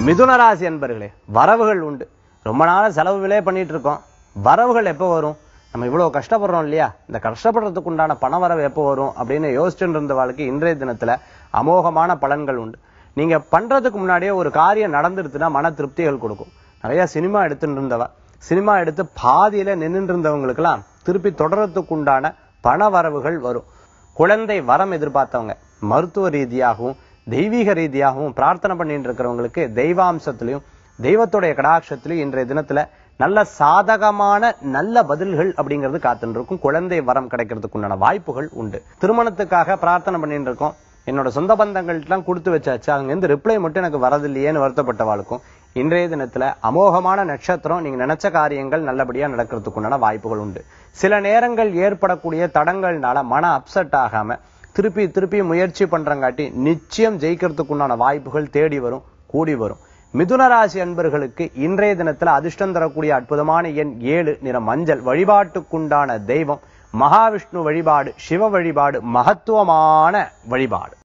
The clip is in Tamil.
மிதுன ராசி அன்பர்களே வரவுகள் உண்டு ரொம்ப நாளா செலவுகளே பண்ணிட்டு இருக்கோம் வரவுகள் எப்போ வரும் நம்ம இவ்வளவு கஷ்டப்படுறோம் இல்லையா இந்த கஷ்டப்படுறதுக்கு உண்டான பண வரவு எப்போ வரும் அப்படின்னு யோசிச்சுட்டு இருந்த வாழ்க்கை இன்றைய தினத்துல அமோகமான பலன்கள் உண்டு நீங்க பண்றதுக்கு முன்னாடியே ஒரு காரியம் நடந்துருச்சுன்னா மன திருப்திகள் கொடுக்கும் நிறைய சினிமா எடுத்துட்டு இருந்தவ சினிமா எடுத்து பாதியில நின்னுட்டு இருந்தவங்களுக்கெல்லாம் திருப்பி தொடர்றதுக்கு உண்டான பண வரவுகள் வரும் குழந்தை வரம் எதிர்பார்த்தவங்க மருத்துவ ரீதியாகவும் தெய்வீக ரீதியாகவும் பிரார்த்தனை பண்ணிட்டு இருக்கிறவங்களுக்கு தெய்வாம்சத்திலையும் தெய்வத்துடைய கடாட்சத்திலையும் இன்றைய தினத்துல நல்ல சாதகமான நல்ல பதில்கள் அப்படிங்கிறது காத்துட்டு இருக்கும் குழந்தை வரம் கிடைக்கிறதுக்கு உண்டான வாய்ப்புகள் உண்டு திருமணத்துக்காக பிரார்த்தனை பண்ணிட்டு இருக்கோம் என்னோட சொந்த பந்தங்கள்ட்டலாம் கொடுத்து வச்சாச்சு அங்க இருந்து ரிப்ளை மட்டும் எனக்கு வரதில்லையேன்னு வருத்தப்பட்டவாளுக்கும் இன்றைய தினத்துல அமோகமான நட்சத்திரம் நீங்க நினைச்ச காரியங்கள் நல்லபடியா நடக்கிறதுக்கு உண்டான வாய்ப்புகள் உண்டு சில நேரங்கள் ஏற்படக்கூடிய தடங்கள்னால மன அப்செட் ஆகாம திருப்பி திருப்பி முயற்சி பண்றங்காட்டி நிச்சயம் ஜெயிக்கிறதுக்கு உண்டான வாய்ப்புகள் தேடி வரும் கூடி வரும் மிதுன ராசி அன்பர்களுக்கு இன்றைய தினத்துல அதிர்ஷ்டம் தரக்கூடிய அற்புதமான எண் ஏழு நிற மஞ்சள் வழிபாட்டுக்குண்டான தெய்வம் மகாவிஷ்ணு வழிபாடு சிவ வழிபாடு மகத்துவமான வழிபாடு